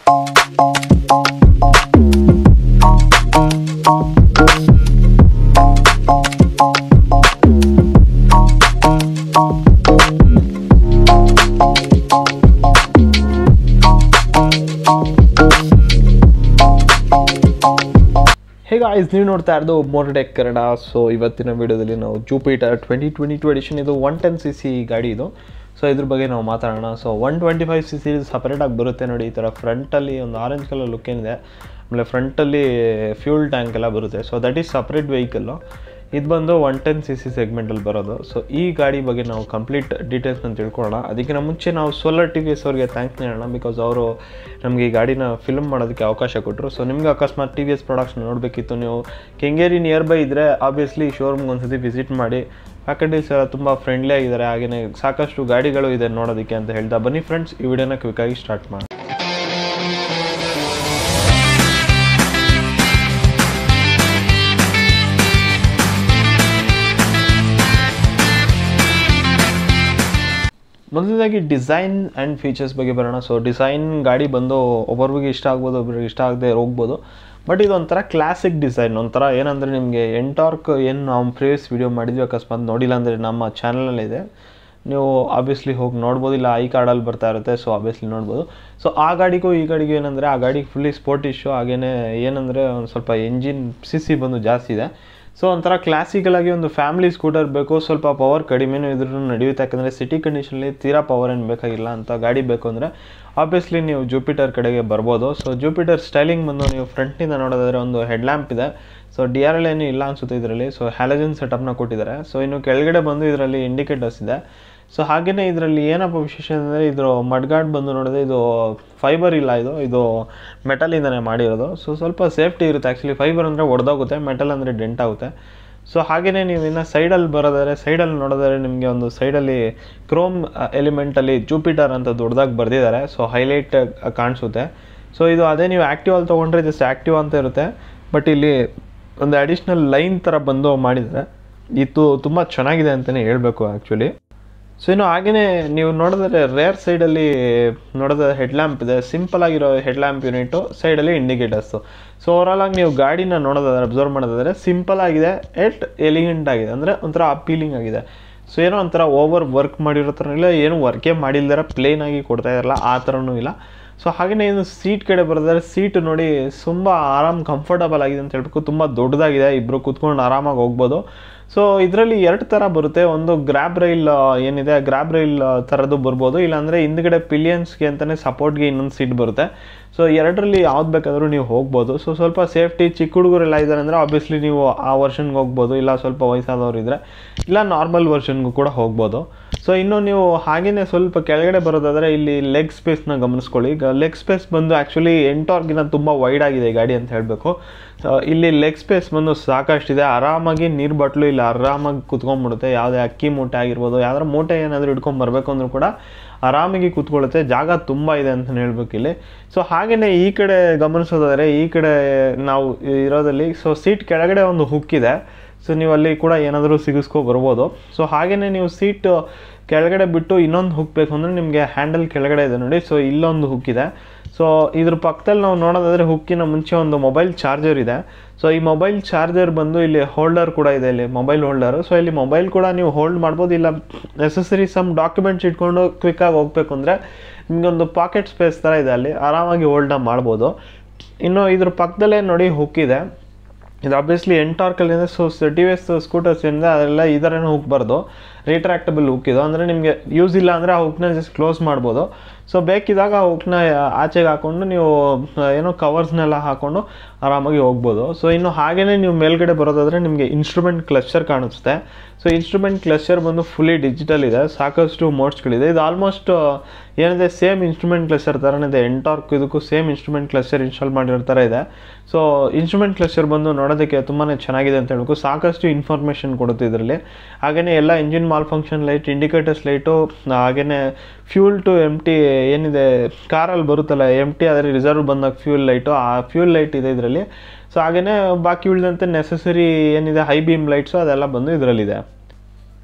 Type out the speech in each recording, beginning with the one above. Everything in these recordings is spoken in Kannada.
ಹೇಗೆ ಆಯ್ಸ್ ನೀವು ನೋಡ್ತಾ ಇರೋದು ಮೋರ್ಡೆಕ್ ಕನ್ನಡ ಸೊ ಇವತ್ತಿನ ವಿಡಿಯೋದಲ್ಲಿ ನಾವು Jupiter twenty twenty two edition ಇದು ಒನ್ ಟೆನ್ ಸಿ ಸಿ ಗಾಡಿ ಇದು ಸೊ ಇದ್ರ ಬಗ್ಗೆ ನಾವು ಮಾತಾಡೋಣ so one twenty five C C ಸಪ್ರೇಟಾಗಿ ಬರುತ್ತೆ ನೋಡಿ ಈ ಥರ ಫ್ರಂಟಲ್ಲಿ ಒಂದು ಆರೆಂಜ್ ಕಲರ್ ಲುಕ್ ಏನಿದೆ ಆಮೇಲೆ ಫ್ರಂಟಲ್ಲಿ ಫ್ಯೂಲ್ ಟ್ಯಾಂಕ್ ಎಲ್ಲ ಬರುತ್ತೆ so that is separate vehicle ಇದು ಬಂದು ಒನ್ ಟೆನ್ ಸಿ ಸಿ ಸೆಗ್ಮೆಂಟಲ್ಲಿ ಬರೋದು ಸೊ ಈ ಗಾಡಿ ಬಗ್ಗೆ ನಾವು ಕಂಪ್ಲೀಟ್ ಡೀಟೇಲ್ಸ್ನ ತಿಳ್ಕೊಳ್ಳೋಣ ಅದಕ್ಕಿಂತ ಮುಂಚೆ ನಾವು ಸೋಲರ್ ಟಿ ವಿ ಎಸ್ ಅವ್ರಿಗೆ ಥ್ಯಾಂಕ್ಸ್ ಹೇಳೋಣ ಬಿಕಾಸ್ ಅವರು ನಮಗೆ ಈ ಗಾಡಿನ ಫಿಲ್ಮ್ ಮಾಡೋದಕ್ಕೆ ಅವಕಾಶ ಕೊಟ್ಟರು ಸೊ ನಿಮ್ಗೆ ಅಕಸ್ಮಾತ್ ಟಿ ವಿ ಎಸ್ ಪ್ರಾಡಕ್ಟ್ಸ್ ನೋಡಬೇಕಿತ್ತು ನೀವು ಕೆಂಗೇರಿ ನಿಯರ್ ಬೈ ಇದ್ದರೆ ಆಬ್ವಿಯಸ್ಲಿ ಶೋರೂಮ್ಗೆ ಒಂದ್ಸತಿ ವಿಸಿಟ್ ಮಾಡಿ ಫ್ಯಾಕಲ್ಟೀಸ್ ಎಲ್ಲ ತುಂಬ ಫ್ರೆಂಡ್ಲಿ ಆಗಿದ್ದಾರೆ ಹಾಗೆಯೇ ಸಾಕಷ್ಟು ಗಾಡಿಗಳು ಇದೆ ನೋಡೋದಕ್ಕೆ ಅಂತ ಹೇಳ್ತಾ ಬನ್ನಿ ಫ್ರೆಂಡ್ಸ್ ಈ ವಿಡಿಯೋನ ಕ್ವಿಕ್ಕಾಗಿ ಸ್ಟಾರ್ಟ್ ಮಾಡೋಣ ಮೊದಲನೇದಾಗಿ ಡಿಸೈನ್ ಆ್ಯಂಡ್ ಫೀಚರ್ಸ್ ಬಗ್ಗೆ ಬರೋಣ ಸೊ ಡಿಸೈನ್ ಗಾಡಿ ಬಂದು ಒಬ್ಬೊಬ್ರಿಗೆ ಇಷ್ಟ ಆಗ್ಬೋದು ಒಬ್ರಿಗೆ ಇಷ್ಟ ಆಗದೆ ಹೋಗ್ಬೋದು ಬಟ್ ಇದು ಒಂಥರ ಕ್ಲಾಸಿಕ್ ಡಿಸೈನ್ ಒಂಥರ ಏನಂದರೆ ನಿಮಗೆ ಎಂಟಾರ್ಕ್ ಏನು ನಾವು ಪ್ರೀವಿಯಸ್ ವೀಡಿಯೋ ಮಾಡಿದ್ವಿ ಅಕಸ್ಮಾತ್ ನೋಡಿಲ್ಲ ಅಂದರೆ ನಮ್ಮ ಚಾನಲಲ್ಲಿದೆ ನೀವು ಆಬ್ವಿಯಸ್ಲಿ ಹೋಗಿ ನೋಡ್ಬೋದು ಇಲ್ಲ ಐ ಕಾರ್ಡಲ್ಲಿ ಬರ್ತಾ ಇರುತ್ತೆ ಸೊ ಆಬ್ವಿಯಸ್ಲಿ ನೋಡ್ಬೋದು ಸೊ ಆ ಗಾಡಿಗೂ ಈ ಗಾಡಿಗೂ ಏನಂದರೆ ಆ ಗಾಡಿಗೆ ಫುಲ್ಲಿ ಸ್ಪೋರ್ಟ್ ಇಶ್ಯೂ ಹಾಗೇ ಏನಂದರೆ ಒಂದು ಸ್ವಲ್ಪ ಎಂಜಿನ್ ಸಿ ಸಿ ಬಂದು ಜಾಸ್ತಿ ಇದೆ ಸೊ ಒಂಥರ ಕ್ಲಾಸಿಕಲಾಗಿ ಒಂದು ಫ್ಯಾಮಿಲಿ ಸ್ಕೂಟರ್ ಬೇಕು ಸ್ವಲ್ಪ ಪವರ್ ಕಡಿಮೆನೂ ಇದ್ರೂ ನಡೆಯುತ್ತೆ ಯಾಕಂದರೆ ಸಿಟಿ ಕಂಡೀಷನಲ್ಲಿ ತೀರಾ ಪವರ್ ಏನು ಬೇಕಾಗಿಲ್ಲ ಅಂತ ಗಾಡಿ ಬೇಕು ಅಂದರೆ ಆಬ್ವಿಯಸ್ಲಿ ನೀವು ಜೂಪಿಟರ್ ಕಡೆಗೆ ಬರ್ಬೋದು ಸೊ ಜೂಪಿಟರ್ ಸ್ಟೈಲಿಂಗ್ ಬಂದು ನೀವು ಫ್ರಂಟ್ನಿಂದ ನೋಡೋದಾದರೆ ಒಂದು ಹೆಡ್ಲ್ಯಾಂಪ್ ಇದೆ ಸೊ ಡಿ ಆರ್ ಎಲ್ ಏನು ಇಲ್ಲ ಅನಿಸುತ್ತೆ ಇದರಲ್ಲಿ ಸೊ ಹ್ಯಾಲಜನ್ ಸೆಟಪ್ನ ಕೊಟ್ಟಿದ್ದಾರೆ ಸೊ ಇನ್ನು ಕೆಳಗಡೆ ಬಂದು ಇದರಲ್ಲಿ ಇಂಡಿಕೇಟರ್ಸ್ ಇದೆ ಸೊ ಹಾಗೆಯೇ ಇದರಲ್ಲಿ ಏನಪ್ಪ ವಿಶೇಷ ಅಂದರೆ ಇದ್ರ ಮಡ್ಗಾರ್ಡ್ ಬಂದು ನೋಡಿದ್ರೆ ಇದು ಫೈಬರ್ ಇಲ್ಲ ಇದು ಇದು ಮೆಟಲಿಂದನೇ ಮಾಡಿರೋದು ಸೊ ಸ್ವಲ್ಪ ಸೇಫ್ಟಿ ಇರುತ್ತೆ ಆ್ಯಕ್ಚುಲಿ ಫೈಬರ್ ಅಂದರೆ ಒಡೆದೋಗುತ್ತೆ ಮೆಟಲ್ ಅಂದರೆ ಡೆಂಟ್ ಆಗುತ್ತೆ ಸೊ ಹಾಗೆಯೇ ನೀವು ಇನ್ನು ಸೈಡಲ್ಲಿ ಬರೋದಾದ್ರೆ ಸೈಡಲ್ಲಿ ನೋಡೋದಾದ್ರೆ ನಿಮಗೆ ಒಂದು ಸೈಡಲ್ಲಿ ಕ್ರೋಮ್ ಎಲಿಮೆಂಟಲ್ಲಿ ಜೂಪಿಟರ್ ಅಂತ ದೊಡ್ಡದಾಗಿ ಬರೆದಿದ್ದಾರೆ ಸೊ ಹೈಲೈಟ್ ಕಾಣಿಸುತ್ತೆ ಸೊ ಇದು ಅದೇ ನೀವು ಆ್ಯಕ್ಟಿವ್ ಅಲ್ಲಿ ತೊಗೊಂಡ್ರೆ ಜಸ್ಟ್ ಆ್ಯಕ್ಟಿವ್ ಅಂತ ಇರುತ್ತೆ ಬಟ್ ಇಲ್ಲಿ ಒಂದು ಅಡಿಷ್ನಲ್ ಲೈನ್ ಥರ ಬಂದು ಮಾಡಿದ್ದಾರೆ ಇದು ತುಂಬ ಚೆನ್ನಾಗಿದೆ ಅಂತಲೇ ಹೇಳಬೇಕು ಆ್ಯಕ್ಚುಲಿ ಸೊ ಇನ್ನು ಹಾಗೆಯೇ ನೀವು ನೋಡಿದ್ರೆ ರೇರ್ ಸೈಡಲ್ಲಿ ನೋಡಿದ್ರೆ ಹೆಡ್ಲ್ಯಾಂಪ್ ಇದೆ ಸಿಂಪಲ್ ಆಗಿರೋ ಹೆಡ್ಲ್ಯಾಂಪ್ ಯೂನಿಟು ಸೈಡಲ್ಲಿ ಇಂಡಿಕೇಟರ್ಸು ಸೊ ಓವರಾಲ್ ಆಗಿ ನೀವು ಗಾಡಿನ ನೋಡೋದಾದ್ರೆ ಅಬ್ಸರ್ವ್ ಮಾಡೋದಾದ್ರೆ ಸಿಂಪಲ್ ಆಗಿದೆ ಎಟ್ ಎಲಿಗೆಂಟ್ ಆಗಿದೆ ಅಂದರೆ ಒಂಥರ ಅಪೀಲಿಂಗ್ ಆಗಿದೆ ಸೊ ಏನೋ ಒಂಥರ ಓವರ್ ವರ್ಕ್ ಮಾಡಿರೋ ಥರ ಇಲ್ಲ ಏನು ವರ್ಕೇ ಮಾಡಿಲ್ದಾರ ಪ್ಲೇನ್ ಆಗಿ ಕೊಡ್ತಾ ಇರಲ್ಲ ಆ ಥರನೂ ಇಲ್ಲ ಸೊ ಹಾಗೆಯೇ ಇನ್ನು ಸೀಟ್ ಕಡೆ ಬರೋದಾದ್ರೆ ಸೀಟ್ ನೋಡಿ ತುಂಬ ಆರಾಮ್ ಕಂಫರ್ಟಬಲ್ ಆಗಿದೆ ಅಂತ ಹೇಳ್ಬೇಕು ತುಂಬ ದೊಡ್ಡದಾಗಿದೆ ಇಬ್ಬರು ಕೂತ್ಕೊಂಡು ಆರಾಮಾಗಿ ಹೋಗ್ಬೋದು ಸೊ ಇದರಲ್ಲಿ ಎರಡು ಥರ ಬರುತ್ತೆ ಒಂದು ಗ್ರ್ಯಾಬ್ ರೈಲ್ ಏನಿದೆ ಗ್ರ್ಯಾಬ್ ರೈಲ್ ಥರದ್ದು ಬರ್ಬೋದು ಇಲ್ಲಾಂದರೆ ಹಿಂದ್ಗಡೆ ಪಿಲಿಯನ್ಸ್ಗೆ ಅಂತಲೇ ಸಪೋರ್ಟ್ಗೆ ಇನ್ನೊಂದು ಸೀಟ್ ಬರುತ್ತೆ ಸೊ ಎರಡರಲ್ಲಿ ಯಾವ್ದು ಬೇಕಾದರೂ ನೀವು ಹೋಗ್ಬೋದು ಸೊ ಸ್ವಲ್ಪ ಸೇಫ್ಟಿ ಚಿಕ್ಕ ಹುಡುಗರೆಲ್ಲ ಇದ್ದಾರೆ ಅಂದರೆ ಆಬ್ವಿಯಸ್ಲಿ ನೀವು ಆ ವರ್ಷನ್ಗೆ ಹೋಗ್ಬೋದು ಇಲ್ಲ ಸ್ವಲ್ಪ ವಯಸ್ಸಾದವ್ರು ಇದ್ದರೆ ಇಲ್ಲ ನಾರ್ಮಲ್ ವರ್ಷನ್ಗೂ ಕೂಡ ಹೋಗ್ಬೋದು ಸೊ ಇನ್ನು ನೀವು ಹಾಗೆಯೇ ಸ್ವಲ್ಪ ಕೆಳಗಡೆ ಬರೋದಾದರೆ ಇಲ್ಲಿ ಲೆಗ್ ಸ್ಪೇಸ್ನ ಗಮನಿಸ್ಕೊಳ್ಳಿ ಈಗ ಲೆಗ್ ಸ್ಪೇಸ್ ಬಂದು ಆ್ಯಕ್ಚುಲಿ ಎಂಟಾರ್ಗಿನ ತುಂಬ ವೈಡ್ ಆಗಿದೆ ಈ ಗಾಡಿ ಅಂತ ಹೇಳಬೇಕು ಇಲ್ಲಿ ಲೆಗ್ ಸ್ಪೇಸ್ ಬಂದು ಸಾಕಷ್ಟಿದೆ ಆರಾಮಾಗಿ ನೀರು ಬಾಟ್ಲು ಇಲ್ಲಿ ಆರಾಮಾಗಿ ಕುತ್ಕೊಂಡ್ಬಿಡುತ್ತೆ ಯಾವುದೇ ಅಕ್ಕಿ ಮೂಟೆ ಆಗಿರ್ಬೋದು ಯಾವ್ದಾರ ಮೂಟೆ ಏನಾದರೂ ಹಿಡ್ಕೊಂಡು ಬರಬೇಕು ಅಂದರೂ ಕೂಡ ಆರಾಮಾಗಿ ಕೂತ್ಕೊಳ್ಳುತ್ತೆ ಜಾಗ ತುಂಬ ಇದೆ ಅಂತ ಹೇಳ್ಬೇಕು ಇಲ್ಲಿ ಸೊ ಹಾಗೆಯೇ ಈ ಕಡೆ ಗಮನಿಸೋದಾದರೆ ಈ ಕಡೆ ನಾವು ಇರೋದಲ್ಲಿ ಸೊ ಸೀಟ್ ಕೆಳಗಡೆ ಒಂದು ಹುಕ್ ಇದೆ ಸೊ ನೀವು ಅಲ್ಲಿ ಕೂಡ ಏನಾದರೂ ಸಿಗಿಸ್ಕೊ ಬರ್ಬೋದು ಸೊ ಹಾಗೆಯೇ ನೀವು ಸೀಟ್ ಕೆಳಗಡೆ ಬಿಟ್ಟು ಇನ್ನೊಂದು ಹುಕ್ ಬೇಕು ಅಂದರೆ ನಿಮಗೆ ಹ್ಯಾಂಡಲ್ ಕೆಳಗಡೆ ಇದೆ ನೋಡಿ ಸೊ ಇಲ್ಲೊಂದು ಹುಕ್ ಇದೆ ಸೊ ಇದ್ರ ಪಕ್ಕದಲ್ಲಿ ನಾವು ನೋಡೋದಾದರೆ ಹುಕ್ಕಿನ ಮುಂಚೆ ಒಂದು ಮೊಬೈಲ್ ಚಾರ್ಜರ್ ಇದೆ ಸೊ ಈ ಮೊಬೈಲ್ ಚಾರ್ಜರ್ ಬಂದು ಇಲ್ಲಿ ಹೋಲ್ಡರ್ ಕೂಡ ಇದೆ ಇಲ್ಲಿ ಮೊಬೈಲ್ ಹೋಲ್ಡರು ಸೊ ಇಲ್ಲಿ ಮೊಬೈಲ್ ಕೂಡ ನೀವು ಹೋಲ್ಡ್ ಮಾಡ್ಬೋದು ಇಲ್ಲ ನೆಸಸರಿ ಸಮ್ ಡಾಕ್ಯುಮೆಂಟ್ಸ್ ಇಟ್ಕೊಂಡು ಕ್ವಿಕ್ಕಾಗಿ ಹೋಗ್ಬೇಕು ಅಂದರೆ ನಿಮಗೊಂದು ಪಾಕೆಟ್ ಸ್ಪೇಸ್ ಥರ ಇದೆ ಅಲ್ಲಿ ಆರಾಮಾಗಿ ಹೋಲ್ಡ್ನ ಮಾಡ್ಬೋದು ಇನ್ನು ಇದ್ರ ಪಕ್ಕದಲ್ಲೇ ನೋಡಿ ಹುಕ್ ಇದೆ ಇದು ಆಬ್ವಿಯಸ್ಲಿ ಎಂಟಾರ್ಕಲ್ಲಿಂದ so T V S scooters ಏನಿದೆ ಅದೆಲ್ಲ ಈ ಥರನೂ ಹೋಗ್ಬಾರ್ದು ರೀಟ್ರಾಕ್ಟಬಲ್ ಹುಕ್ ಇದು ಅಂದರೆ ನಿಮಗೆ ಯೂಸ್ ಇಲ್ಲ ಅಂದರೆ ಆ ಹುಕ್ನ ಜಸ್ಟ್ ಕ್ಲೋಸ್ ಮಾಡ್ಬೋದು ಸೊ ಬೇಕಿದ್ದಾಗ ಆ ಹುಕ್ನ ಆಚೆಗೆ ಹಾಕ್ಕೊಂಡು ನೀವು ಏನೋ ಕವರ್ಸ್ನೆಲ್ಲ ಹಾಕ್ಕೊಂಡು ಆರಾಮಾಗಿ ಹೋಗ್ಬೋದು ಸೊ ಇನ್ನು ಹಾಗೆಯೇ ನೀವು ಮೇಲ್ಗಡೆ ಬರೋದಾದರೆ ನಿಮಗೆ ಇನ್ಸ್ಟ್ರೂಮೆಂಟ್ ಕ್ಲಸ್ಟರ್ ಕಾಣಿಸುತ್ತೆ ಸೊ ಇನ್ಸ್ಟ್ರೂಮೆಂಟ್ ಕ್ಲಸ್ಟರ್ ಬಂದು ಫುಲ್ಲಿ ಡಿಜಿಟಲ್ ಇದೆ ಸಾಕಷ್ಟು ಮೋಡ್ಸ್ಗಳಿದೆ ಇದು ಆಲ್ಮೋಸ್ಟ್ ಏನಿದೆ ಸೇಮ್ ಇನ್ಸ್ಟ್ರೂಮೆಂಟ್ ಕ್ಲಸ್ಟರ್ ಥರನೇ ಇದೆ ಎಂಟಾರ್ಕ್ ಇದಕ್ಕೂ ಸೇಮ್ ಇನ್ಸ್ಟ್ರೂಮೆಂಟ್ ಕ್ಲಸ್ಟರ್ ಇನ್ಸ್ಟಾಲ್ ಮಾಡಿರೋ ಥರ ಇದೆ ಸೊ ಇನ್ಸ್ಟ್ರೂಮೆಂಟ್ ಕ್ಲಸ್ಟರ್ ಬಂದು ನೋಡೋದಕ್ಕೆ ತುಂಬಾ ಚೆನ್ನಾಗಿದೆ ಅಂತ ಹೇಳ್ಬೇಕು ಸಾಕಷ್ಟು ಇನ್ಫಾರ್ಮೇಷನ್ ಕೊಡುತ್ತೆ ಇದರಲ್ಲಿ ಹಾಗೆಯೇ ಎಲ್ಲ engine malfunction light indicators light ಹಾಗೆಯೇ ಫ್ಯೂಲ್ ಟು ಎಮ್ ಟಿ ಏನಿದೆ ಕಾರಲ್ಲಿ ಬರುತ್ತಲ್ಲ ಎಮ್ ಟಿ ಆದರೆ ರಿಸರ್ವ್ ಬಂದಾಗ ಫ್ಯೂಲ್ ಲೈಟು ಆ ಫ್ಯೂಲ್ ಲೈಟ್ ಇದೆ ಇದರಲ್ಲಿ ಸೊ ಹಾಗೆಯೇ ಬಾಕಿ ಉಳಿದಂತೆ ನೆಸಸರಿ ಏನಿದೆ ಹೈ ಬೀಮ್ ಲೈಟ್ಸು ಅದೆಲ್ಲ ಬಂದು ಇದರಲ್ಲಿದೆ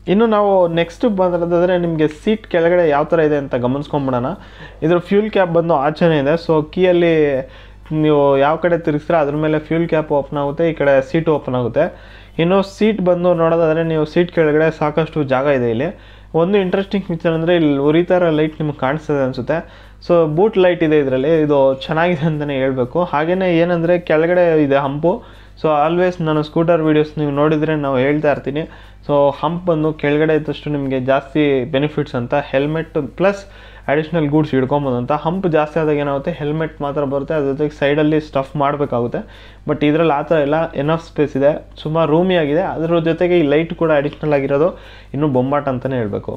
ಇನ್ನು ನಾವು ನೆಕ್ಸ್ಟ್ ಬಂದಿರೋದಾದರೆ ನಿಮಗೆ ಸೀಟ್ ಕೆಳಗಡೆ ಯಾವ ಥರ ಇದೆ ಅಂತ ಗಮನಿಸ್ಕೊಂಬಿಡೋಣ ಇದ್ರ ಫ್ಯೂಲ್ ಕ್ಯಾಪ್ ಬಂದು ಆಚೆನೇ ಇದೆ ಸೊ ಕೀಯಲ್ಲಿ ನೀವು ಯಾವ ಕಡೆ ತಿರುಗಿಸ್ತೀರ ಅದ್ರ ಮೇಲೆ ಫ್ಯೂಲ್ ಕ್ಯಾಪ್ ಓಪನ್ ಆಗುತ್ತೆ ಈ ಕಡೆ ಸೀಟ್ ಓಪನ್ ಆಗುತ್ತೆ ಇನ್ನು ಸೀಟ್ ಬಂದು ನೋಡೋದಾದರೆ ನೀವು ಸೀಟ್ ಕೆಳಗಡೆ ಸಾಕಷ್ಟು ಜಾಗ ಇದೆ ಇಲ್ಲಿ ಒಂದು ಇಂಟ್ರೆಸ್ಟಿಂಗ್ ಫೀಚರ್ ಅಂದರೆ ಇಲ್ಲಿ ಉರಿತಾ ಇರೋ ಲೈಟ್ ನಿಮ್ಗೆ ಕಾಣಿಸ್ತದೆ ಅನಿಸುತ್ತೆ ಸೊ ಬೂಟ್ ಲೈಟ್ ಇದೆ ಇದರಲ್ಲಿ ಇದು ಚೆನ್ನಾಗಿದೆ ಅಂತಲೇ ಹೇಳ್ಬೇಕು ಹಾಗೆಯೇ ಏನಂದರೆ ಕೆಳಗಡೆ ಇದೆ ಹಂಪು ಸೊ ಆಲ್ವೇಸ್ ನಾನು ಸ್ಕೂಟರ್ ವೀಡಿಯೋಸ್ ನೀವು ನೋಡಿದರೆ ನಾವು ಹೇಳ್ತಾ ಇರ್ತೀನಿ ಸೊ ಹಂಪ್ ಬಂದು ಕೆಳಗಡೆ ಇದ್ದಷ್ಟು ನಿಮಗೆ ಜಾಸ್ತಿ ಬೆನಿಫಿಟ್ಸ್ ಅಂತ ಹೆಲ್ಮೆಟ್ ಪ್ಲಸ್ ಅಡಿಷ್ನಲ್ ಗೂಡ್ಸ್ ಹಿಡ್ಕೊಬೋದು ಅಂತ ಹಂಪ್ ಜಾಸ್ತಿ ಆದಾಗ ಏನಾಗುತ್ತೆ ಹೆಲ್ಮೆಟ್ ಮಾತ್ರ ಬರುತ್ತೆ ಅದ್ರ ಜೊತೆಗೆ ಸೈಡಲ್ಲಿ ಸ್ಟಫ್ ಮಾಡಬೇಕಾಗುತ್ತೆ ಬಟ್ ಇದರಲ್ಲಿ ಆ ಥರ ಎಲ್ಲ ಎನಫ್ ಸ್ಪೇಸ್ ಇದೆ ಸುಮಾರು ರೂಮಿ ಆಗಿದೆ ಅದ್ರ ಜೊತೆಗೆ ಈ ಲೈಟ್ ಕೂಡ ಅಡಿಷ್ನಲ್ ಆಗಿರೋದು ಇನ್ನೂ ಬೊಂಬಾಟ ಅಂತಲೇ ಹೇಳಬೇಕು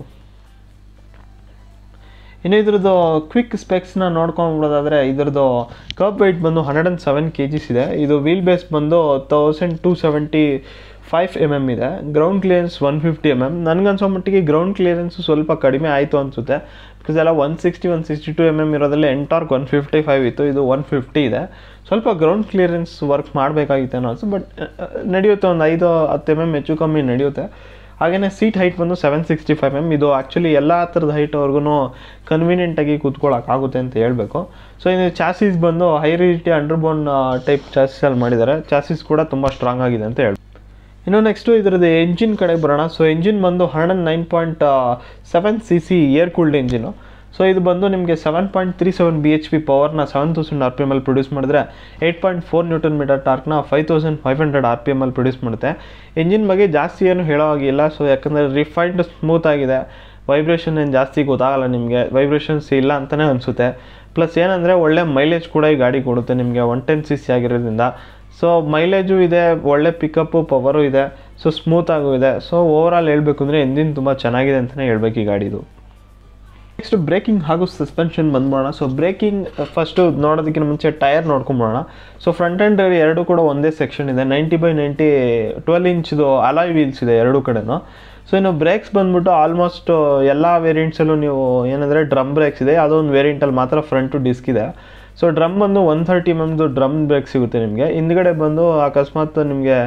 ಇನ್ನು ಇದ್ರದ್ದು ಕ್ವಿಕ್ ಸ್ಪೆಕ್ಸ್ನ ನೋಡ್ಕೊಂಡ್ಬಿಡೋದಾದರೆ ಇದ್ರದ್ದು ಕಪ್ ವೆಯ್ಟ್ ಬಂದು hundred and seven K Gs ಇದೆ ಇದು ವೀಲ್ ಬೇಸ್ ಬಂದು thousand two seventy five M M ಇದೆ ground clearance one fifty M M ನನಗನ್ಸೋ ಮಟ್ಟಿಗೆ ಗ್ರೌಂಡ್ ಕ್ಲಿಯರೆನ್ಸು ಸ್ವಲ್ಪ ಕಡಿಮೆ ಆಯಿತು ಅನಿಸುತ್ತೆ ಬಿಕಾಸ್ ಎಲ್ಲ one sixty one sixty two M M ಇರೋದ್ರಲ್ಲಿ ಎಂಟಾರ್ಕ್ ಒನ್ ಫಿಫ್ಟಿ ಫೈವ್ ಇತ್ತು ಇದು ಒನ್ ಫಿಫ್ಟಿ ಇದೆ ಸ್ವಲ್ಪ ಗ್ರೌಂಡ್ ಕ್ಲಿಯರೆನ್ಸ್ ವರ್ಕ್ ಮಾಡಬೇಕಾಗಿತ್ತೇನೋ ಅನಿಸು ಬಟ್ ನಡೆಯುತ್ತೆ ಒಂದು ಐದು ಹತ್ತು ಎಮ್ ಎಮ್ ಹೆಚ್ಚು ಕಮ್ಮಿ ನಡೆಯುತ್ತೆ ಹಾಗೆಯೇ ಸೀಟ್ ಹೈಟ್ ಬಂದು ಸೆವೆನ್ ಸಿಕ್ಸ್ಟಿ ಫೈವ್ ಎಮ್ ಇದು ಆ್ಯಕ್ಚುಲಿ ಎಲ್ಲ ಥರದ ಹೈಟ್ವರೆಗೂ ಕನ್ವೀನಿಯೆಂಟಾಗಿ ಕೂತ್ಕೊಳ್ಳೋಕ್ಕಾಗುತ್ತೆ ಅಂತ ಹೇಳಬೇಕು ಸೊ ಇದು ಚಾಸಿಸ್ ಬಂದು ಹೈ ರಿಜಿಟಿ ಅಂಡರ್ಬೋನ್ ಟೈಪ್ ಚಾಸಿಸಲ್ಲಿ ಮಾಡಿದ್ದಾರೆ ಚಾಸಿಸ್ ಕೂಡ ತುಂಬ ಸ್ಟ್ರಾಂಗ್ ಆಗಿದೆ ಅಂತ ಹೇಳಿ ಇನ್ನು ನೆಕ್ಸ್ಟು ಇದರದ್ದು ಎಂಜಿನ್ ಕಡೆಗೆ ಬರೋಣ ಸೊ ಎಂಜಿನ್ ಬಂದು hundred nine point seven C C air cooled engine so ಇದು ಬಂದು ನಿಮಗೆ seven point three seven B H P ಪವರ್ನ seven thousand R P M ಅಲ್ಲಿ ಪ್ರೊಡ್ಯೂಸ್ ಮಾಡಿದ್ರೆ eight point four newton metre ಟಾರ್ಕ್ನ five thousand five hundred R P M ಅಲ್ಲಿ ಪ್ರೊಡ್ಯೂಸ್ ಮಾಡುತ್ತೆ ಎಂಜಿನ್ ಬಗ್ಗೆ ಜಾಸ್ತಿ ಏನು ಹೇಳೋ ಹಾಗಿಲ್ಲ ಸೊ ಯಾಕಂದರೆ ರಿಫೈನ್ಡ್ ಸ್ಮೂತ್ ಆಗಿದೆ ವೈಬ್ರೇಷನ್ ಏನು ಜಾಸ್ತಿ ಗೊತ್ತಾಗಲ್ಲ ನಿಮಗೆ ವೈಬ್ರೇಷನ್ಸ್ ಇಲ್ಲ ಅಂತಲೇ ಅನಿಸುತ್ತೆ ಪ್ಲಸ್ ಏನಂದರೆ ಒಳ್ಳೆ ಮೈಲೇಜ್ ಕೂಡ ಈ ಗಾಡಿ ಕೊಡುತ್ತೆ ನಿಮಗೆ ಒನ್ ಟೆನ್ ಸಿ ಸಿ ಆಗಿರೋದ್ರಿಂದ ಸೊ ಮೈಲೇಜು ಇದೆ ಒಳ್ಳೆ ಪಿಕಪ್ಪು ಪವರು ಇದೆ ಸೊ ಸ್ಮೂತಾಗೂ ಇದೆ ಸೊ ಓವರಾಲ್ ಹೇಳಬೇಕು ಅಂದರೆ ಎಂಜಿನ್ ತುಂಬ ಚೆನ್ನಾಗಿದೆ ಅಂತಲೇ ಹೇಳ್ಬೇಕು ಈ ಗಾಡಿದು ನೆಕ್ಸ್ಟ್ ಬ್ರೇಕಿಂಗ್ ಹಾಗೂ ಸಸ್ಪೆನ್ಷನ್ ಬಂದ್ಬೋಣ ಸೊ ಬ್ರೇಕಿಂಗ್ ಫಸ್ಟು ನೋಡೋದಕ್ಕಿಂತ ಮುಂಚೆ ಟೈರ್ ನೋಡ್ಕೊಂಬೋಣ ಸೊ ಫ್ರಂಟ್ ಆ್ಯಂಡ್ ಎರಡು ಕೂಡ ಒಂದೇ ಸೆಕ್ಷನ್ ಇದೆ ನೈಂಟಿ ಬೈ ನೈಂಟಿ ಟ್ವೆಲ್ ಇಂಚ್ದು ಅಲಾಯ್ ವೀಲ್ಸ್ ಇದೆ ಎರಡು ಕಡೆನೂ ಸೊ ಇನ್ನು ಬ್ರೇಕ್ಸ್ ಬಂದ್ಬಿಟ್ಟು ಆಲ್ಮೋಸ್ಟ್ ಎಲ್ಲ ವೇರಿಯಂಟ್ಸಲ್ಲೂ ನೀವು ಏನಂದರೆ ಡ್ರಮ್ ಬ್ರೇಕ್ಸ್ ಇದೆ ಅದೊಂದು ವೇರಿಯಂಟಲ್ಲಿ ಮಾತ್ರ ಫ್ರಂಟು ಡಿಸ್ಕ್ ಇದೆ ಸೊ ಡ್ರಮ್ ಬಂದು ಒನ್ ಥರ್ಟಿ ಎಮ್ ಎಮ್ದು ಡ್ರಮ್ ಬ್ರೇಕ್ ಸಿಗುತ್ತೆ ನಿಮಗೆ ಹಿಂದ್ಗಡೆ ಬಂದು ಅಕಸ್ಮಾತ್ ನಿಮಗೆ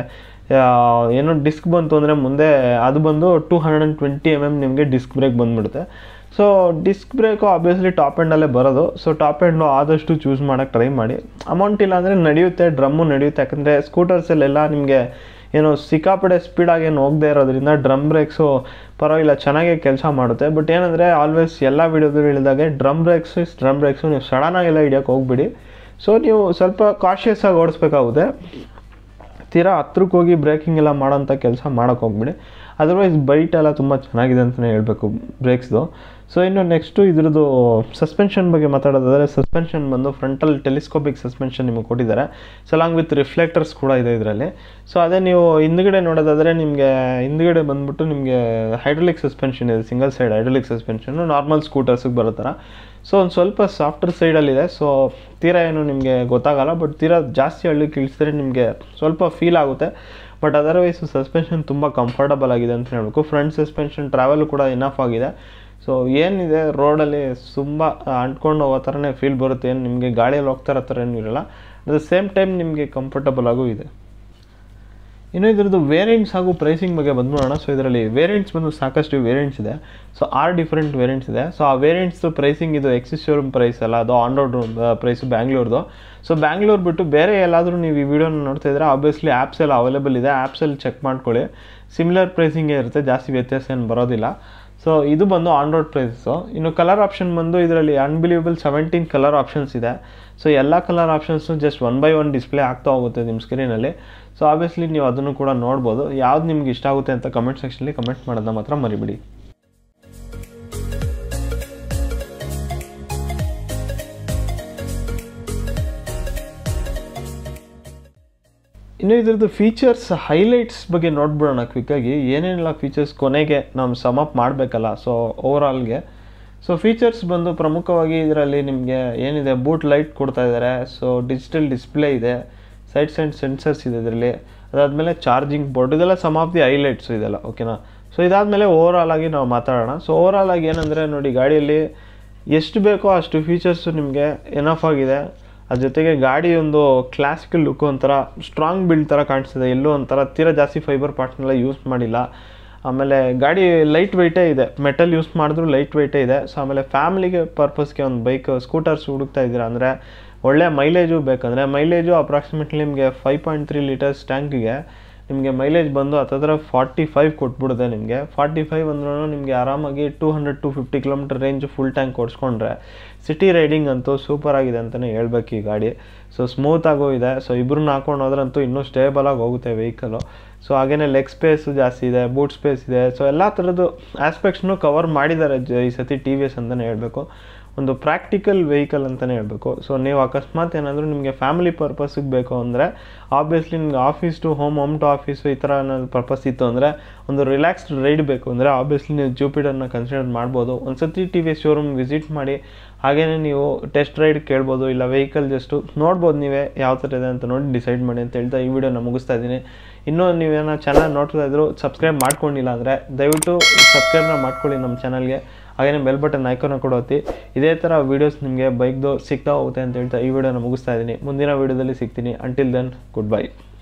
ಏನೋ ಡಿಸ್ಕ್ ಬಂತು ಅಂದರೆ ಮುಂದೆ ಅದು ಬಂದು two hundred and twenty M M ನಿಮಗೆ ಡಿಸ್ಕ್ ಬ್ರೇಕ್ ಬಂದುಬಿಡುತ್ತೆ so disc brake obviously top ಎಂಡಲ್ಲೇ ಬರೋದು ಸೊ ಟಾಪ್ ಎಂಡು ಆದಷ್ಟು ಚೂಸ್ ಮಾಡೋಕ್ಕೆ ಟ್ರೈ ಮಾಡಿ ಅಮೌಂಟ್ ಇಲ್ಲ ಅಂದರೆ ನಡೆಯುತ್ತೆ ಡ್ರಮ್ಮು ನಡೆಯುತ್ತೆ ಯಾಕಂದರೆ ಸ್ಕೂಟರ್ಸಲ್ಲೆಲ್ಲ ನಿಮಗೆ ಏನು ಸಿಕ್ಕಾಪಡೆ ಸ್ಪೀಡಾಗಿ ಏನು ಹೋಗದೆ ಇರೋದ್ರಿಂದ ಡ್ರಮ್ ಬ್ರೇಕ್ಸು ಪರವಾಗಿಲ್ಲ ಚೆನ್ನಾಗೇ ಕೆಲಸ ಮಾಡುತ್ತೆ ಬಟ್ ಏನಂದರೆ ಆಲ್ವೇಸ್ ಎಲ್ಲ ವೀಡಿಯೋದಲ್ಲಿ ಹೇಳಿದಾಗೆ drum brakes is drum brakes ನೀವು ಸಡನ್ನಾಗೆಲ್ಲ ಹಿಡಿಯೋಕೆ ಹೋಗ್ಬಿಡಿ ಸೊ ನೀವು ಸ್ವಲ್ಪ ಕಾಶಿಯಸ್ ಆಗಿ ಓಡಿಸ್ಬೇಕಾಗುತ್ತೆ ತೀರಾ ಹತ್ರಕ್ಕೆ ಹೋಗಿ ಬ್ರೇಕಿಂಗ್ ಎಲ್ಲ ಮಾಡೋಂಥ ಕೆಲಸ ಮಾಡೋಕೆ ಹೋಗ್ಬಿಡಿ ಅದರ್ವೈಸ್ ಬೈಟ್ ಎಲ್ಲ ತುಂಬ ಚೆನ್ನಾಗಿದೆ ಅಂತಲೇ ಹೇಳಬೇಕು ಬ್ರೇಕ್ಸ್ದು ಸೊ ಇನ್ನು ನೆಕ್ಸ್ಟು ಇದ್ರದ್ದು ಸಸ್ಪೆನ್ಷನ್ ಬಗ್ಗೆ ಮಾತಾಡೋದಾದರೆ ಸಸ್ಪೆನ್ಷನ್ ಬಂದು ಫ್ರಂಟಲ್ ಟೆಲಿಸ್ಕೋಪಿಕ್ ಸಸ್ಪೆನ್ಷನ್ ನಿಮಗೆ ಕೊಟ್ಟಿದ್ದಾರೆ ಸೊ ಲಾಂಗ್ ವಿತ್ ರಿಫ್ಲೆಕ್ಟರ್ಸ್ ಕೂಡ ಇದೆ ಇದರಲ್ಲಿ ಸೊ ಅದೇ ನೀವು ಹಿಂದ್ಗಡೆ ನೋಡೋದಾದರೆ ನಿಮಗೆ ಹಿಂದ್ಗಡೆ ಬಂದ್ಬಿಟ್ಟು ನಿಮಗೆ ಹೈಡ್ರೋಲಿಕ್ ಸಸ್ಪೆನ್ಷನ್ ಇದೆ ಸಿಂಗಲ್ ಸೈಡ್ ಹೈಡ್ರೋಲಿಕ್ ಸಸ್ಪೆನ್ಷನ್ನು ನಾರ್ಮಲ್ ಸ್ಕೂಟರ್ಸಿಗೆ ಬರೋ ಥರ ಸೊ ಒಂದು ಸ್ವಲ್ಪ ಸಾಫ್ಟರ್ ಸೈಡಲ್ಲಿದೆ ಸೊ ತೀರಾ ಏನು ನಿಮಗೆ ಗೊತ್ತಾಗಲ್ಲ ಬಟ್ ತೀರಾ ಜಾಸ್ತಿ ಹಳ್ಳಿ ಇಳಿಸಿದ್ರೆ ನಿಮಗೆ ಸ್ವಲ್ಪ ಫೀಲ್ ಆಗುತ್ತೆ ಬಟ್ ಅದರ್ವೈಸ್ ಸಸ್ಪೆನ್ಷನ್ ತುಂಬ ಕಂಫರ್ಟಬಲ್ ಆಗಿದೆ ಅಂತ ಹೇಳ್ಬೇಕು ಫ್ರಂಟ್ ಸಸ್ಪೆನ್ಷನ್ ಟ್ರಾವೆಲ್ ಕೂಡ ಇನಫ್ ಆಗಿದೆ ಸೊ ಏನಿದೆ ರೋಡಲ್ಲಿ ತುಂಬ ಅಂಟ್ಕೊಂಡು ಹೋಗೋ ಥರನೇ ಫೀಲ್ ಬರುತ್ತೆ ಏನು ನಿಮಗೆ ಗಾಡಿಯಲ್ಲಿ ಹೋಗ್ತಾ ಇರೋ ಥರ ಏನೂ ಇರಲ್ಲ ಅಟ್ ದ ಸೇಮ್ ಟೈಮ್ ನಿಮಗೆ ಕಂಫರ್ಟಬಲ್ ಆಗೂ ಇದೆ ಇನ್ನು ಇದರದ್ದು ವೇರಿಯಂಟ್ಸ್ ಹಾಗೂ ಪ್ರೈಸಿಂಗ್ ಬಗ್ಗೆ ಬಂದ್ಬಿಡೋಣ ಸೊ ಇದರಲ್ಲಿ ವೇರಿಯಂಟ್ಸ್ ಬಂದು ಸಾಕಷ್ಟು ವೇರಿಯಂಟ್ಸ್ ಇದೆ ಸೊ ಆರು ಡಿಫ್ರೆಂಟ್ ವೇರಿಯಂಟ್ಸ್ ಇದೆ ಸೊ ಆ ವೇರಿಯಂಟ್ಸ್ದು ಪ್ರೈಸಿಂಗ್ ಇದು ಎಕ್ಸಿಸ್ ಶೋರೂಮ್ ಪ್ರೈಸ್ ಅಲ್ಲ ಅದು ಆನ್ ರೋಡ್ ಪ್ರೈಸು ಬ್ಯಾಂಗ್ಳೂರ್ದು ಸೊ ಬ್ಯಾಂಗ್ಳೂರ್ ಬಿಟ್ಟು ಬೇರೆ ಎಲ್ಲಾದರೂ ನೀವು ಈ ವಿಡಿಯೋನ ನೋಡ್ತಾ ಇದ್ರೆ ಆಬ್ವಿಯಸ್ಲಿ ಆ್ಯಪ್ಸ್ ಎಲ್ಲ ಅವೈಲೇಬಲ್ ಇದೆ ಆ್ಯಪ್ಸಲ್ಲಿ ಚೆಕ್ ಮಾಡ್ಕೊಳ್ಳಿ ಸಿಮಿಲರ್ ಪ್ರೈಸಿಂಗೇ ಇರುತ್ತೆ ಜಾಸ್ತಿ ವ್ಯತ್ಯಾಸ ಏನು ಬರೋದಿಲ್ಲ ಸೊ ಇದು ಬಂದು ಆನ್ ರೋಡ್ ಪ್ರೈಸಸ್ಸು ಇನ್ನು ಕಲರ್ ಆಪ್ಷನ್ ಬಂದು ಇದರಲ್ಲಿ ಅನ್ಬಿಲಿಯಬಲ್ ಸೆವೆಂಟೀನ್ ಕಲರ್ ಆಪ್ಷನ್ಸ್ ಇದೆ ಸೊ ಎಲ್ಲ colour options just one by one display ಆಗ್ತಾ ಹೋಗುತ್ತೆ ನಿಮ್ಮ ಸ್ಕ್ರೀನಲ್ಲಿ ಸೊ ಆಬ್ವಿಯಸ್ಲಿ ನೀವು ಅದನ್ನು ಕೂಡ ನೋಡ್ಬೋದು ಯಾವ್ದು ನಿಮ್ಗೆ ಇಷ್ಟ ಆಗುತ್ತೆ ಅಂತ ಕಮೆಂಟ್ ಸೆಕ್ಷನಲ್ಲಿ ಕಮೆಂಟ್ ಮಾಡೋದನ್ನ ಮಾತ್ರ ಮರಿಬಿಡಿ ಇನ್ನು ಇದ್ರದ್ದು ಫೀಚರ್ಸ್ ಹೈಲೈಟ್ಸ್ ಬಗ್ಗೆ ನೋಡ್ಬಿಡೋಣ ಕ್ವಿಕ್ಕಾಗಿ ಏನೇನೆಲ್ಲ ಫೀಚರ್ಸ್ ಕೊನೆಗೆ ನಾವು ಸಮ್ ಅಪ್ ಮಾಡಬೇಕಲ್ಲ ಸೊ ಓವರಾಲ್ಗೆ ಸೊ ಫೀಚರ್ಸ್ ಬಂದು ಪ್ರಮುಖವಾಗಿ ಇದರಲ್ಲಿ ನಿಮಗೆ ಏನಿದೆ ಬೂಟ್ ಲೈಟ್ ಕೊಡ್ತಾ ಇದ್ದಾರೆ ಸೊ ಡಿಜಿಟಲ್ ಡಿಸ್ಪ್ಲೇ ಇದೆ ಸೈಡ್ ಸೈಡ್ ಸೆನ್ಸರ್ಸ್ ಇದೆ ಇದರಲ್ಲಿ ಅದಾದಮೇಲೆ ಚಾರ್ಜಿಂಗ್ ಬೋರ್ಡ್ ಇದೆಲ್ಲ ಸಮ್ ಆಫ್ ದಿ ಹೈಲೈಟ್ಸು ಇದೆಲ್ಲ ಓಕೆನಾ ಸೊ ಇದಾದಮೇಲೆ ಓವರಾಲ್ ಆಗಿ ನಾವು ಮಾತಾಡೋಣ ಸೊ ಓವರಾಲ್ ಆಗಿ ಏನಂದರೆ ನೋಡಿ ಗಾಡಿಯಲ್ಲಿ ಎಷ್ಟು ಬೇಕೋ ಅಷ್ಟು ಫೀಚರ್ಸು ನಿಮಗೆ ಎನಫ್ ಆಗಿದೆ ಅದ್ರ ಜೊತೆಗೆ ಗಾಡಿ ಒಂದು ಕ್ಲಾಸಿಕಲ್ ಲುಕ್ ಒಂಥರ ಸ್ಟ್ರಾಂಗ್ ಬಿಲ್ಡ್ ಥರ ಕಾಣಿಸ್ತಿದೆ ಎಲ್ಲೂ ಒಂಥರ ತೀರಾ ಜಾಸ್ತಿ ಫೈಬರ್ ಪಾರ್ಟ್ಸ್ನೆಲ್ಲ ಯೂಸ್ ಮಾಡಿಲ್ಲ ಆಮೇಲೆ ಗಾಡಿ ಲೈಟ್ ವೆಯ್ಟೇ ಇದೆ ಮೆಟಲ್ ಯೂಸ್ ಮಾಡಿದ್ರು ಲೈಟ್ ವೆಯ್ಟೇ ಇದೆ ಸೊ ಆಮೇಲೆ ಫ್ಯಾಮಿಲಿಗೆ ಪರ್ಪಸ್ಗೆ ಒಂದು ಬೈಕ್ ಸ್ಕೂಟರ್ಸ್ ಹುಡುಕ್ತಾ ಇದ್ದೀರಾ ಅಂದರೆ ಒಳ್ಳೆ ಮೈಲೇಜು ಬೇಕಂದರೆ ಮೈಲೇಜು ಅಪ್ರಾಕ್ಸಿಮೇಟ್ಲಿ ನಿಮಗೆ ಫೈವ್ ಪಾಯಿಂಟ್ ತ್ರೀ ಲೀಟರ್ಸ್ ಟ್ಯಾಂಕಿಗೆ ನಿಮಗೆ ಮೈಲೇಜ್ ಬಂದು ಹತ್ತತ್ರ ಫಾರ್ಟಿ ಫೈವ್ ಕೊಟ್ಬಿಡುತ್ತೆ ನಿಮಗೆ ಫಾರ್ಟಿ ಫೈವ್ ಅಂದ್ರೂ ನಿಮಗೆ ಆರಾಮಾಗಿ two hundred to fifty kilometre range full tank ಓಡಿಸ್ಕೊಂಡ್ರೆ ಸಿಟಿ ರೈಡಿಂಗ್ ಅಂತೂ ಸೂಪರ್ ಆಗಿದೆ ಅಂತಲೇ ಹೇಳ್ಬೇಕು ಈ ಗಾಡಿ ಸೊ ಸ್ಮೂತಾಗೂ ಇದೆ ಸೊ ಇಬ್ಬರನ್ನ ಹಾಕೊಂಡು ಹೋದ್ರಂತೂ ಇನ್ನೂ ಸ್ಟೇಬಲಾಗಿ ಹೋಗುತ್ತೆ ವೆಹಿಕಲು ಸೊ ಹಾಗೆಯೇ ಲೆಗ್ ಸ್ಪೇಸು ಜಾಸ್ತಿ ಇದೆ ಬೂಟ್ ಸ್ಪೇಸ್ ಇದೆ ಸೊ ಎಲ್ಲ ಥರದ್ದು ಆಸ್ಪೆಕ್ಟ್ಸ್ನು ಕವರ್ ಮಾಡಿದ್ದಾರೆ ಜ- ಈ ಸತಿ ಟಿ ವಿ ಎಸ್ ಅಂತಲೇ ಹೇಳಬೇಕು ಒಂದು ಪ್ರಾಕ್ಟಿಕಲ್ ವೆಹಿಕಲ್ ಅಂತಲೇ ಹೇಳಬೇಕು ಸೊ ನೀವು ಅಕಸ್ಮಾತ್ ಏನಾದರೂ ನಿಮಗೆ ಫ್ಯಾಮಿಲಿ ಪರ್ಪಸ್ಗೆ ಬೇಕು ಅಂದರೆ ಆಬ್ವಿಯಸ್ಲಿ ನಿಮ್ಗೆ office to home home to office ಈ ಥರ ಏನಾದ್ರು ಪರ್ಪಸ್ ಇತ್ತು ಅಂದರೆ ಒಂದು ರಿಲ್ಯಾಕ್ಸ್ಡ್ ರೈಡ್ ಬೇಕು ಅಂದರೆ ಆಬ್ವಿಯಸ್ಲಿ ನೀವು ಜೂಪಿಟರ್ನ ಕನ್ಸಿಡರ್ ಮಾಡ್ಬೋದು ಒಂದು ಸತಿ ಟಿ ವಿ ಶೋರೂಮ್ ವಿಸಿಟ್ ಮಾಡಿ ಹಾಗೆಯೇ ನೀವು ಟೆಸ್ಟ್ ರೈಡ್ ಕೇಳ್ಬೋದು ಇಲ್ಲ ವೆಹಿಕಲ್ ಜಸ್ಟು ನೋಡ್ಬೋದು ನೀವೇ ಯಾವ ಥರ ಇದೆ ಅಂತ ನೋಡಿ ಡಿಸೈಡ್ ಮಾಡಿ ಅಂತ ಹೇಳ್ತಾ ಈ ವಿಡಿಯೋನ ಮುಗಿಸ್ತಾ ಇದ್ದೀನಿ ಇನ್ನೂ ನೀವೇನೋ ಚಾನಲ್ ನೋಡ್ತಾ ಇದ್ರು ಸಬ್ಸ್ಕ್ರೈಬ್ ಮಾಡ್ಕೊಂಡಿಲ್ಲ ಅಂದರೆ ದಯವಿಟ್ಟು ಸಬ್ಸ್ಕ್ರೈಬ್ನ ಮಾಡ್ಕೊಳ್ಳಿ ನಮ್ಮ ಚಾನಲ್ಗೆ ಹಾಗೆಯೇ ಬೆಲ್ ಬಟನ್ ಐಕಾನ ಕೂಡ ಒತ್ತಿ ಇದೇ ಥರ ವೀಡಿಯೋಸ್ ನಿಮಗೆ ಬೈಕ್ದು ಸಿಗ್ತಾ ಹೋಗುತ್ತೆ ಅಂತ ಹೇಳ್ತಾ ಈ ವಿಡಿಯೋನ ಮುಗಿಸ್ತಾ ಇದ್ದೀನಿ ಮುಂದಿನ ವೀಡಿಯೋದಲ್ಲಿ ಸಿಗ್ತೀನಿ ಅಂಟಿಲ್ ದೆನ್ ಗುಡ್ ಬೈ